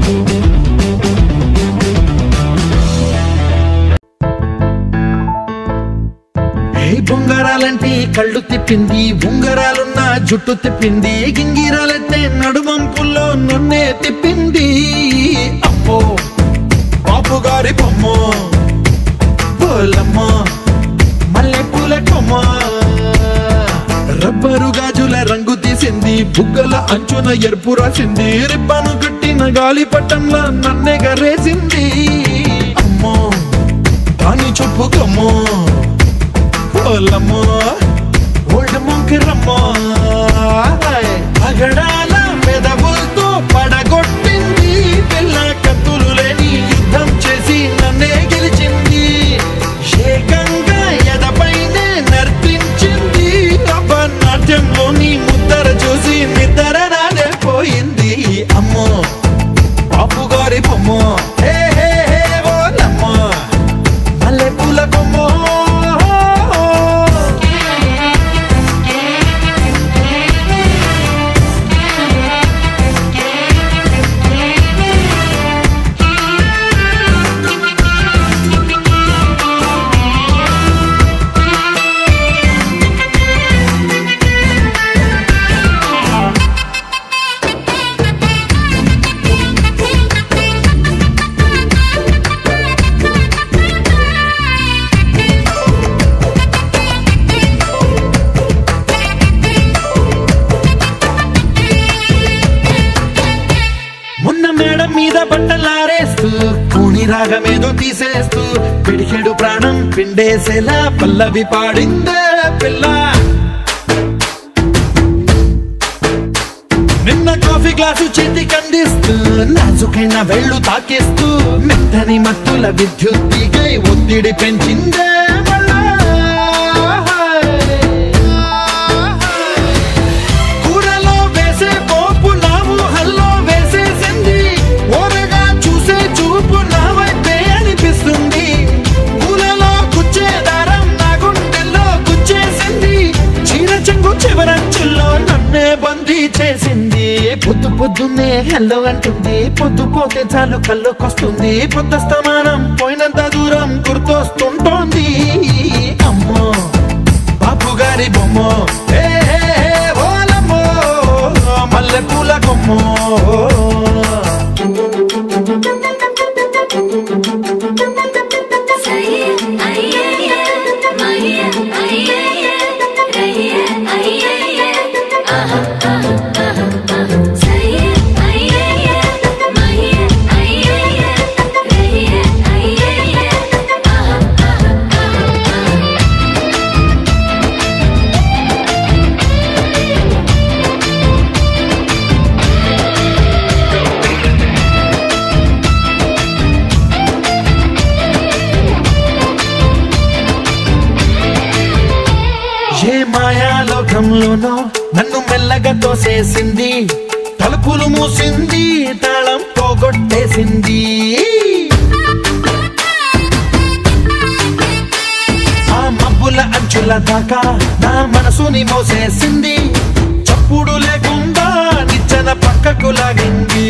ఏ బొంగరాలంటే కళ్ళు తిప్పింది ఉంగరాలున్న జుట్టు తిప్పింది గింగిరాలైతే నడుమంపుల్లో నన్నే తిప్పింది అమ్మో బాపు గారి బొమ్మ పోలమ్మ మల్లె పూల కొమ్మ రబ్బరు గాజుల రంగు తీసింది బుగ్గల అంచున ఎరుపు రాసింది రిబ్బను కట్టిన గాలి పట్టంలో నన్నే గరేసింది అమ్మో దాని చెప్పుకమ్మో పోలమ్మో ఓల్డ్ మొంకిరమ్మో అగడాల పెదవులతో పడగొట్టింది పిల్ల కత్తులు లేని యుద్ధం చేసి నన్నే గెలిచింది ఏకంగా ఎదపైనే నర్తించింది అబ్బ నాట్యంలోని ముద్దర చూసి నిద్ర నాదే పోయింది అమ్మో పాపు గారి బొమ్మ హే హే హే ఓలమ్మ మల్లె పూల కొమ్మ మొన్న మేడ మీద బట్టలారేస్తూ కూని రాగమేదో తీసేస్తూ పిడికెడు ప్రాణం పిండేసేలా పల్లవి పాడిందే పిల్ల నిన్న కాఫీ గ్లాసు చేతి కందిస్తూ నాజుకైన వెళ్ళు తాకేస్తూ మెత్తని మత్తుల విద్యుత్ తీగై ఒత్తిడి పెంచిందే మళ్ళా కూరలో వేసే పోపు నా ఊహల్లో వేసేసింది ఓరగా చూసే చూపు నా వైపే అనిపిస్తుంది పూలలో గుచ్చే దారం నా గుండెల్లో గుచ్చేసింది చీర చెంగు చివరంచుల్లో నన్నే బందీ చేసింది పొద్దు పొద్దున్నే హెల్లో అంటుంది పొద్దు పోతే చాలు కళ్ళొకొస్తుంది పొద్దుస్తమానం పోయినంత దూరం గుర్తొస్తుంటోంది అమ్మో బాపు గారి బొమ్మ ఏ ఏ, ఏ, ఓలమ్మో మల్లె పూల కొమ్మో ఏ మాయాలోకంలోనో నన్ను మెల్లగా తోసేసింది తలుపులు మూసింది తాళం పోగొట్టేసింది ఆ మబ్బుల అంచుల దాకా నా మనసుని మోసేసింది చప్పుడు లేకుండా నిచ్చెన పక్కకు లాగింది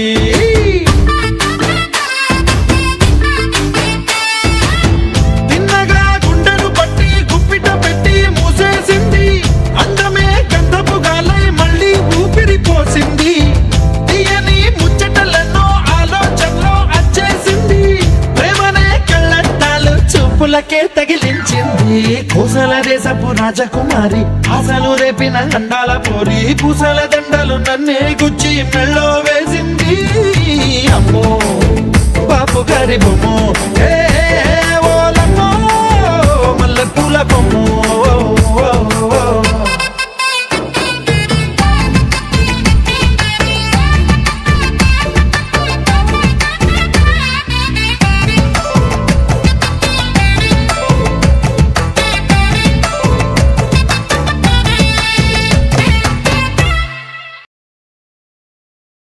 తిన్నగా గుండెను పట్టి గుప్పిట పెట్టి మూసేసింది అందమే గంధపు గాలై మళ్ళీ ఊపిరి పోసింది తీయని ముచ్చటలెన్నో ఆలోచనలో అచ్చేసింది ప్రేమనే కళ్ళట్టాలు చూపులకే తగిలించింది కోసల దేశపు రాజకుమారి ఆశలు రేపిన అండాల పోరి పూసల దండలు నన్నే గుచ్చి మెళ్ళో వేసింది అమ్మో బాపు గారి బొమ్మ ఏ, ఏ, ఏ,